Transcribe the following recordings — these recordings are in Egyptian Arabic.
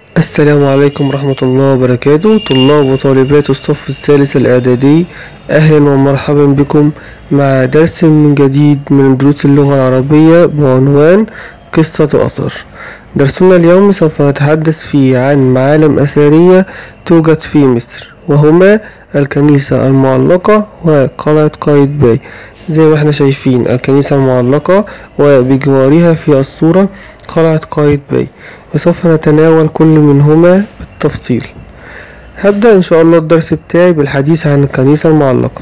السلام عليكم ورحمة الله وبركاته طلاب وطالبات الصف الثالث الإعدادي أهلا ومرحبا بكم مع درس من جديد من دروس اللغة العربية بعنوان قصة أثر درسنا اليوم سوف نتحدث فيه عن معالم أثرية توجد في مصر وهما الكنيسة المعلقة وقلعة قايتباي زي ما احنا شايفين الكنيسة المعلقة وبجوارها في الصورة قلعة قايتباي وسوف نتناول كل منهما بالتفصيل هبدأ إن شاء الله الدرس بتاعي بالحديث عن الكنيسة المعلقة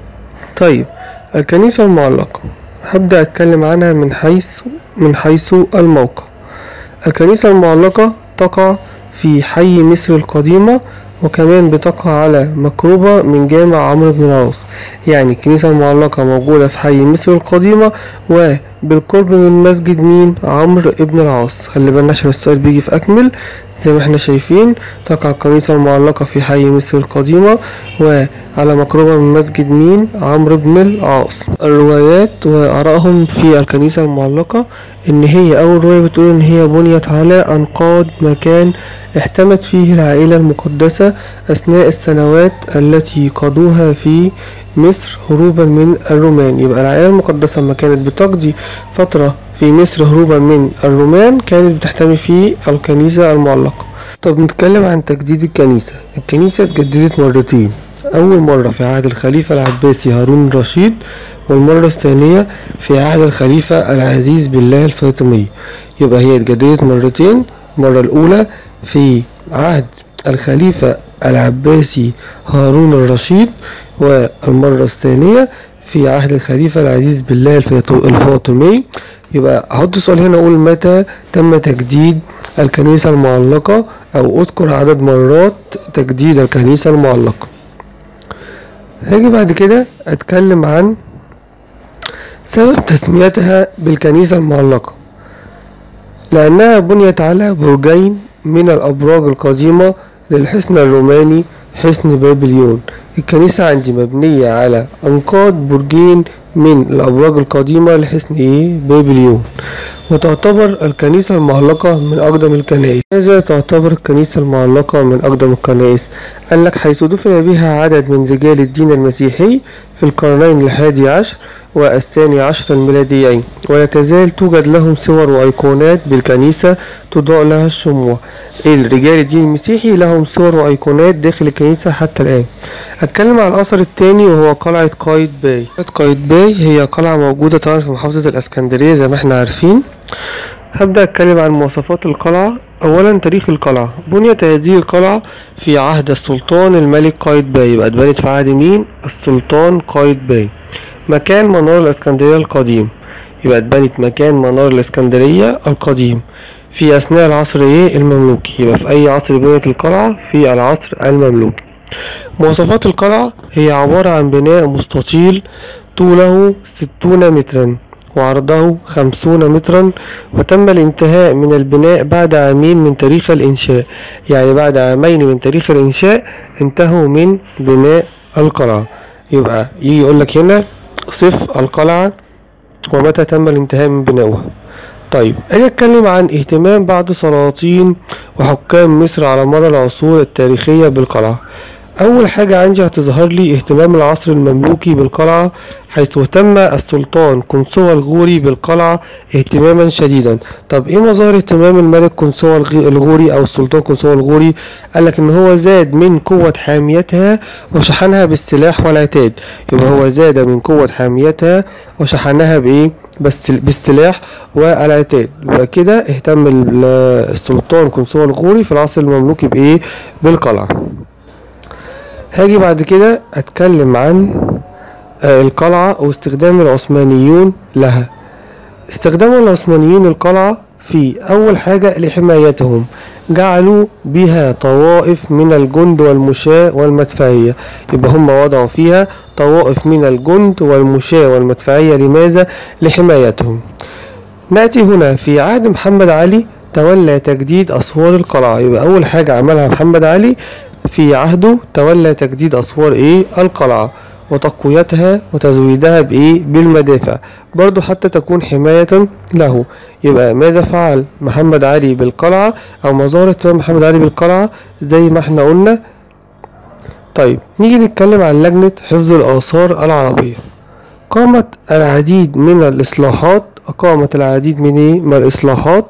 طيب الكنيسة المعلقة هبدأ أتكلم عنها من حيث من حيث الموقع الكنيسة المعلقة تقع في حي مصر القديمة وكمان بتقع على مقربة من جامع عمرو بن العاص يعني الكنيسة المعلقة موجودة في حي مصر القديمة وبالقرب من مسجد مين عمرو بن العاص خلي بالنا عشان السؤال بيجي في أكمل زي ما احنا شايفين تقع الكنيسة المعلقة في حي مصر القديمة وعلى مقربة من مسجد مين عمرو بن العاص الروايات وآرائهم في الكنيسة المعلقة إن هي أول رواية بتقول إن هي بنيت على أنقاض مكان احتمت فيه العائلة المقدسة أثناء السنوات التي قضوها في مصر هروبا من الرومان يبقى العائلة المقدسة لما كانت بتقضي فترة في مصر هروبا من الرومان كانت بتحتمي في الكنيسة المعلقة طب نتكلم عن تجديد الكنيسة الكنيسة اتجددت مرتين أول مرة في عهد الخليفة العباسي هارون الرشيد والمرة الثانية في عهد الخليفة العزيز بالله الفاطمي يبقى هي اتجددت مرتين المرة الأولى في عهد الخليفة العباسي هارون الرشيد والمرة الثانية في عهد الخليفة العزيز بالله الفاطمي يبقى أحط سؤال هنا أقول متى تم تجديد الكنيسة المعلقة أو أذكر عدد مرات تجديد الكنيسة المعلقة هاجي بعد كده أتكلم عن سبب تسميتها بالكنيسة المعلقة لأنها بنيت على برجين من الأبراج القديمة للحصن الروماني حصن بابليون الكنيسة عندي مبنية على أنقاض برجين من الأبراج القديمة لحصن إيه بابليون وتعتبر الكنيسة المعلقة من أقدم الكنائس لماذا تعتبر الكنيسة المعلقة من أقدم الكنائس قال لك حيث دفن بها عدد من رجال الدين المسيحي في القرنين الحادي عشر والثاني عشر الميلاديين ولا تزال توجد لهم صور وأيقونات بالكنيسة تضاء لها الشموع الرجال الدين المسيحي لهم صور وأيقونات داخل الكنيسة حتى الآن أتكلم عن الأثر الثاني وهو قلعة قايتباي قلعة قايتباي هي قلعة موجودة طبعا في محافظة الإسكندرية زي ما احنا عارفين هبدأ أتكلم عن مواصفات القلعة أولا تاريخ القلعة بنيت هذه القلعة في عهد السلطان الملك قايتباي يبقى اتبنت في عهد مين؟ السلطان قايتباي مكان منار الإسكندرية القديم يبقى اتبنت مكان منار الإسكندرية القديم في أثناء العصر إيه المملوكي يبقى في أي عصر بنيت القلعة في العصر المملوكي مواصفات القلعة هي عبارة عن بناء مستطيل طوله ستون مترا وعرضه خمسون مترا وتم الانتهاء من البناء بعد عامين من تاريخ الإنشاء يعني بعد عامين من تاريخ الإنشاء انتهوا من بناء القلعة يبقى يجي يقول لك هنا صف القلعة ومتى تم الانتهاء من بنائها طيب أجي أتكلم عن اهتمام بعض سلاطين وحكام مصر على مر العصور التاريخية بالقلعة أول حاجة عندي هتظهر لي اهتمام العصر المملوكي بالقلعة حيث اهتم السلطان قنصوة الغوري بالقلعة اهتماما شديدا طب ايه مظاهر اهتمام الملك قنصوة الغوري او السلطان قنصوة الغوري قالك ان هو زاد من قوة حاميتها وشحنها بالسلاح والعتاد يبقى هو زاد من قوة حاميتها وشحنها بايه بس بالسلاح والعتاد يبقى كده اهتم السلطان قنصوة الغوري في العصر المملوكي بايه بالقلعة هاجي بعد كده اتكلم عن القلعة واستخدام العثمانيون لها استخدام العثمانيين القلعة في أول حاجة لحمايتهم جعلوا بها طوائف من الجند والمشاة والمدفعية يبقى هم وضعوا فيها طوائف من الجند والمشاة والمدفعية لماذا؟ لحمايتهم نأتي هنا في عهد محمد علي تولى تجديد أسوار القلعة يبقى أول حاجة عملها محمد علي في عهده تولى تجديد أسوار إيه القلعة وتقويتها وتزويدها بإيه بالمدافع برضو حتى تكون حماية له يبقى ماذا فعل محمد علي بالقلعة أو ما زارت محمد علي بالقلعة زي ما احنا قلنا طيب نيجي نتكلم عن لجنة حفظ الآثار العربية قامت العديد من الإصلاحات أقامت العديد من إيه؟ من الإصلاحات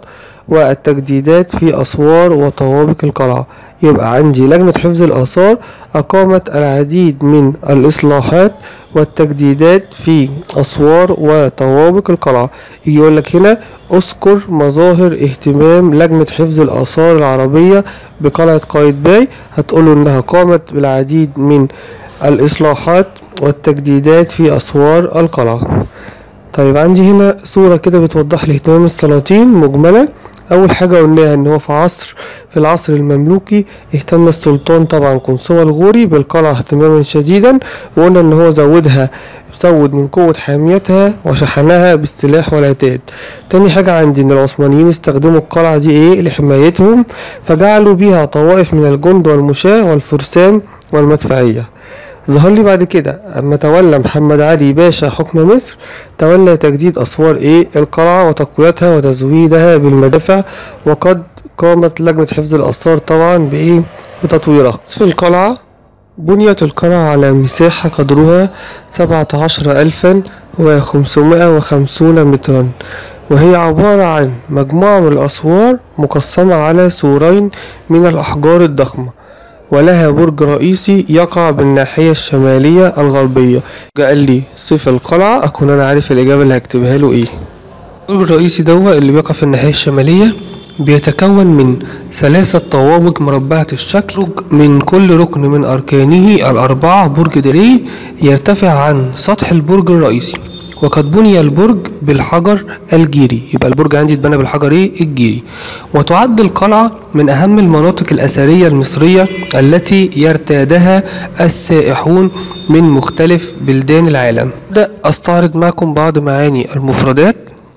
والتجديدات في أسوار وطوابق القلعة يبقى عندي لجنة حفظ الآثار أقامت العديد من الإصلاحات والتجديدات في أسوار وطوابق القلعة يجي يقول لك هنا اذكر مظاهر اهتمام لجنة حفظ الآثار العربية بقلعة قايتباي هتقوله إنها قامت بالعديد من الإصلاحات والتجديدات في أسوار القلعة طيب عندي هنا صورة كده بتوضح لي اهتمام السلاطين مجملة أول حاجة قلناها إن هو في عصر في العصر المملوكي اهتم السلطان طبعا قنصوة الغوري بالقلعة اهتماما شديدا وقلنا إن هو زودها زود من قوة حاميتها وشحنها بالسلاح والعتاد تاني حاجة عندي إن العثمانيين استخدموا القلعة دي إيه لحمايتهم فجعلوا بيها طوائف من الجند والمشاة والفرسان والمدفعية ظهر لي بعد كده أما تولى محمد علي باشا حكم مصر تولى تجديد أسوار إيه القلعة وتقويتها وتزويدها بالمدافع وقد قامت لجنة حفظ الآثار طبعا بإيه بتطويرها في القلعة بنيت القلعة على مساحة قدرها سبعة عشر ألفا وخمسمائة وخمسون مترا وهي عبارة عن مجموعة من الأسوار مقسمة على سورين من الأحجار الضخمة ولها برج رئيسي يقع بالناحية الشمالية الغربية قال لي صف القلعة أكون أنا عارف الإجابة اللي هكتبها له إيه البرج الرئيسي دوا اللي بيقع في الناحية الشمالية بيتكون من ثلاثة طوابق مربعة الشكل من كل ركن من أركانه الأربعة برج دري يرتفع عن سطح البرج الرئيسي وقد بني البرج بالحجر الجيري يبقى البرج عندي اتبنى بالحجر ايه الجيري وتعد القلعة من أهم المناطق الأثرية المصرية التي يرتادها السائحون من مختلف بلدان العالم أبدأ أستعرض معكم بعض معاني المفردات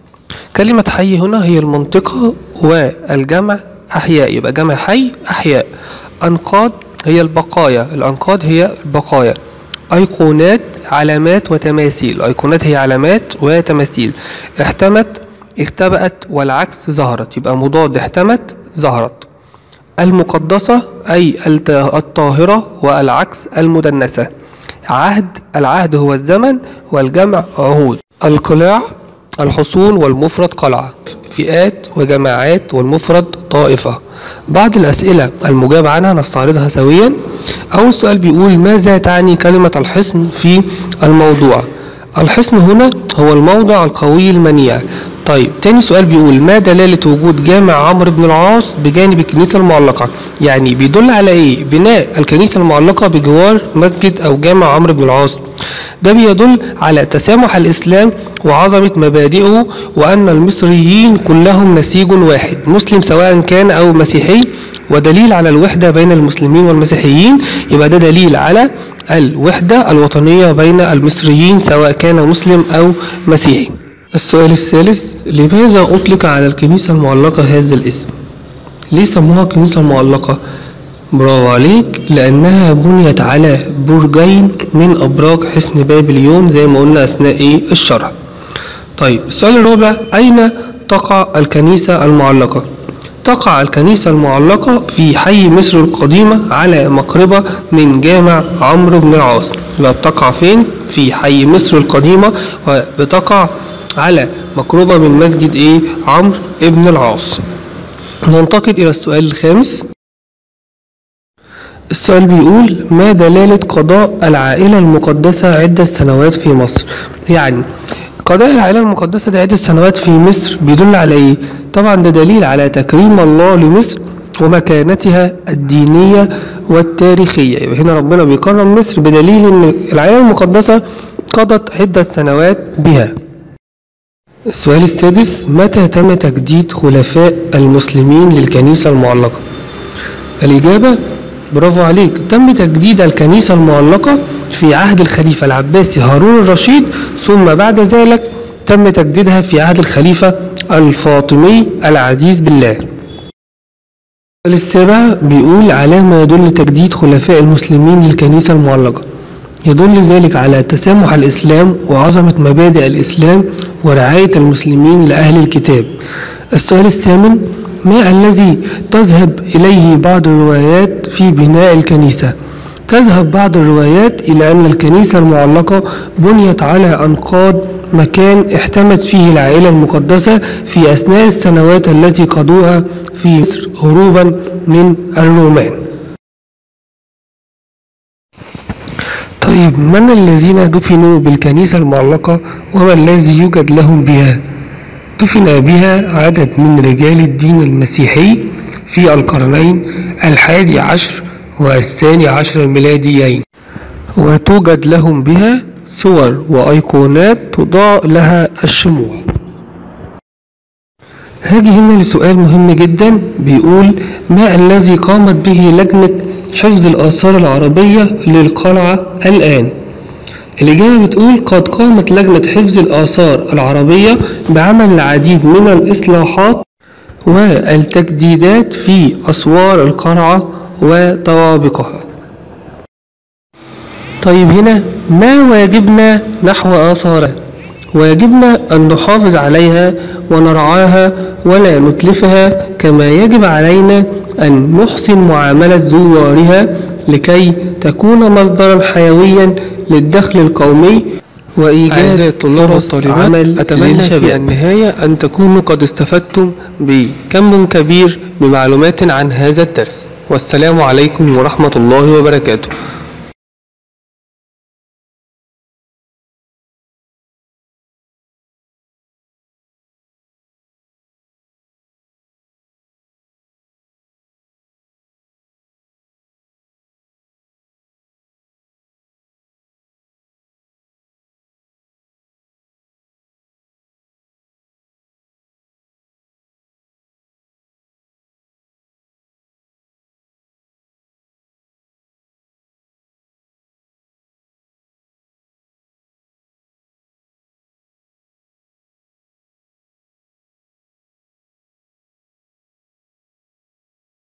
كلمة حي هنا هي المنطقة والجمع أحياء يبقى جمع حي أحياء أنقاض هي البقايا الأنقاض هي البقايا أيقونات علامات وتماثيل أيقونات هي علامات وتماثيل احتمت اختبأت والعكس ظهرت يبقى مضاد احتمت ظهرت المقدسة أي الت- الطاهرة والعكس المدنسة عهد العهد هو الزمن والجمع عهود القلاع الحصون والمفرد قلعة فئات وجماعات والمفرد طائفة بعض الأسئلة المجاب عنها نستعرضها سويا أول سؤال بيقول ماذا تعني كلمة الحصن في الموضوع الحصن هنا هو الموضع القوي المنيع طيب تاني سؤال بيقول ما دلالة وجود جامع عمرو بن العاص بجانب الكنيسة المعلقة يعني بيدل على ايه بناء الكنيسة المعلقة بجوار مسجد او جامع عمرو بن العاص ده بيدل على تسامح الإسلام وعظمة مبادئه وأن المصريين كلهم نسيج واحد مسلم سواء كان أو مسيحي ودليل على الوحدة بين المسلمين والمسيحيين يبقى ده دليل على الوحدة الوطنية بين المصريين سواء كان مسلم أو مسيحي السؤال الثالث لماذا أطلق على الكنيسة المعلقة هذا الاسم؟ ليه سموها كنيسة المعلقة؟ برافو عليك لأنها بنيت على برجين من أبراج حصن بابليون زي ما قلنا أثناء إيه الشرح. طيب السؤال الرابع أين تقع الكنيسة المعلقة؟ تقع الكنيسة المعلقة في حي مصر القديمة على مقربة من جامع عمرو بن العاص يبقى بتقع فين؟ في حي مصر القديمة وبتقع على مقربة من مسجد ايه؟ عمرو بن العاص ننتقل إلى السؤال الخامس السؤال بيقول ما دلالة قضاء العائلة المقدسة عدة سنوات في مصر يعني قضاء العائلة المقدسة ده عدة سنوات في مصر بيدل على ايه طبعا ده دليل على تكريم الله لمصر ومكانتها الدينية والتاريخية يبقى هنا ربنا بيكرم مصر بدليل ان العائلة المقدسة قضت عدة سنوات بها السؤال السادس متى تم تجديد خلفاء المسلمين للكنيسة المعلقة الإجابة برافو عليك تم تجديد الكنيسة المعلقة في عهد الخليفة العباسي هارون الرشيد ثم بعد ذلك تم تجديدها في عهد الخليفة الفاطمي العزيز بالله السابع بيقول على ما يدل تجديد خلفاء المسلمين للكنيسة المعلقة يدل ذلك على تسامح الإسلام وعظمة مبادئ الإسلام ورعاية المسلمين لأهل الكتاب السؤال الثامن ما الذي تذهب إليه بعض الروايات في بناء الكنيسة تذهب بعض الروايات إلى أن الكنيسة المعلقة بنيت على أنقاض مكان احتمت فيه العائلة المقدسة في أثناء السنوات التي قضوها في مصر هروبا من الرومان طيب من الذين دفنوا بالكنيسة المعلقة وما الذي يوجد لهم بها دفن بها عدد من رجال الدين المسيحي في القرنين الحادي عشر والثاني عشر الميلاديين وتوجد لهم بها صور وأيقونات تضاء لها الشموع هاجي هنا لسؤال مهم جدا بيقول ما الذي قامت به لجنة حفظ الآثار العربية للقلعة الآن الإجابة بتقول قد قامت لجنة حفظ الآثار العربية بعمل العديد من الإصلاحات والتجديدات في أسوار القلعة وطوابقها طيب هنا ما واجبنا نحو آثارها واجبنا أن نحافظ عليها ونرعاها ولا نتلفها كما يجب علينا أن نحسن معاملة زوارها لكي تكون مصدرا حيويا للدخل القومي وإيجاد الطلاب والطالبات عمل أتمنى للشباب. في النهاية أن تكونوا قد استفدتم بكم كبير بمعلومات عن هذا الدرس والسلام عليكم ورحمة الله وبركاته